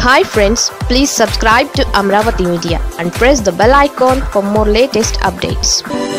hi friends please subscribe to Amaravati media and press the bell icon for more latest updates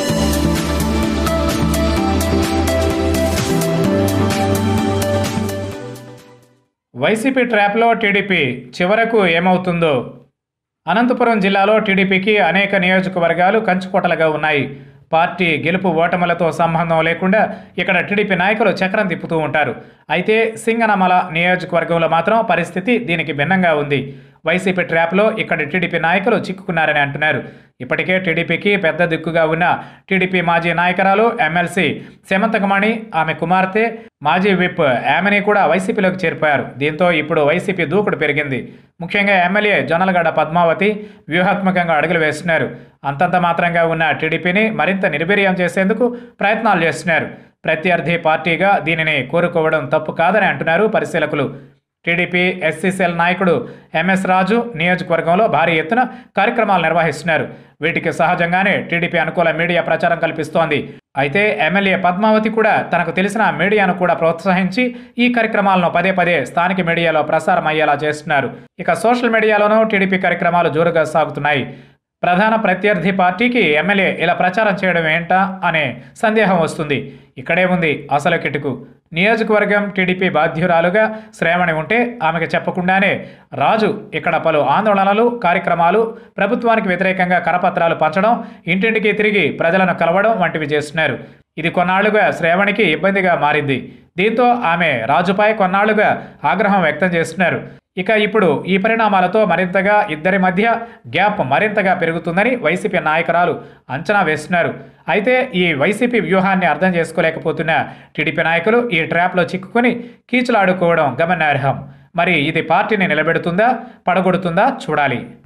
YCP ట్రాప్లో TDP చివరకు ఏమవుతుందో అనంతపురం జిల్లాలో టీడీపీకి అనేక నియోజకవర్గాలు కంచుకోటలుగా ఉన్నాయి పార్టీ గెలుపు ఓటములతో సంబంధం లేకుండా ఇక్కడ టీడీపీ నాయకులు చక్రం తిప్పుతూ ఉంటారు అయితే సింగనమల నియోజకవర్గంలో మాత్రం పరిస్థితి దీనికి భిన్నంగా ఉంది వైసీపీ ట్రాప్లో ఇక్కడ టీడీపీ నాయకులు చిక్కుకున్నారని అంటున్నారు ఇప్పటికే టీడీపీకి పెద్ద దిక్కుగా ఉన్న టీడీపీ మాజీ నాయకురాలు ఎమ్మెల్సీ సెమంతకమణి ఆమె కుమార్తె మాజీ విప్ ఆమెని కూడా వైసీపీలోకి చేరిపోయారు దీంతో ఇప్పుడు వైసీపీ దూకుడు పెరిగింది ముఖ్యంగా ఎమ్మెల్యే జొన్నలగడ్డ పద్మావతి వ్యూహాత్మకంగా అడుగులు వేస్తున్నారు అంతంత మాత్రంగా ఉన్న టీడీపీని మరింత నిర్వీర్యం చేసేందుకు ప్రయత్నాలు చేస్తున్నారు ప్రత్యర్థి పార్టీగా దీనిని కోరుకోవడం తప్పు కాదని అంటున్నారు పరిశీలకులు టీడీపీ ఎస్సీసీఎల్ నాయకుడు ఎంఎస్ రాజు నియోజకవర్గంలో భారీ ఎత్తున కార్యక్రమాలు నిర్వహిస్తున్నారు వీటికి సహజంగానే టీడీపీ అనుకూల మీడియా ప్రచారం కల్పిస్తోంది అయితే ఎమ్మెల్యే పద్మావతి కూడా తనకు తెలిసిన మీడియాను కూడా ప్రోత్సహించి ఈ కార్యక్రమాలను పదే పదే స్థానిక మీడియాలో ప్రసారం అయ్యేలా చేస్తున్నారు ఇక సోషల్ మీడియాలోనూ టీడీపీ కార్యక్రమాలు జోరుగా సాగుతున్నాయి ప్రధాన ప్రత్యర్థి పార్టీకి ఎమ్మెల్యే ఇలా ప్రచారం చేయడం ఏంటా అనే సందేహం వస్తుంది ఇక్కడే ఉంది అసలు కిటుకు నియోజకవర్గం టీడీపీ బాధ్యురాలుగా శ్రేమణి ఉంటే ఆమెకు చెప్పకుండానే రాజు ఇక్కడ పలు ఆందోళనలు కార్యక్రమాలు ప్రభుత్వానికి వ్యతిరేకంగా కరపత్రాలు పంచడం ఇంటింటికి తిరిగి ప్రజలను కలవడం వంటివి చేస్తున్నారు ఇది కొన్నాళ్లుగా శ్రేవణికి ఇబ్బందిగా మారింది దీంతో ఆమె రాజుపై కొన్నాళ్లుగా ఆగ్రహం వ్యక్తం చేస్తున్నారు ఇక ఇప్పుడు ఈ పరిణామాలతో మరింతగా ఇద్దరి మధ్య గ్యాప్ మరింతగా పెరుగుతుందని వైసీపీ నాయకురాలు అంచనా వేస్తున్నారు అయితే ఈ వైసీపీ వ్యూహాన్ని అర్థం చేసుకోలేకపోతున్న టీడీపీ నాయకులు ఈ ట్రాప్లో చిక్కుకుని కీచులాడుకోవడం గమనార్హం మరి ఇది పార్టీని నిలబెడుతుందా పడగొడుతుందా చూడాలి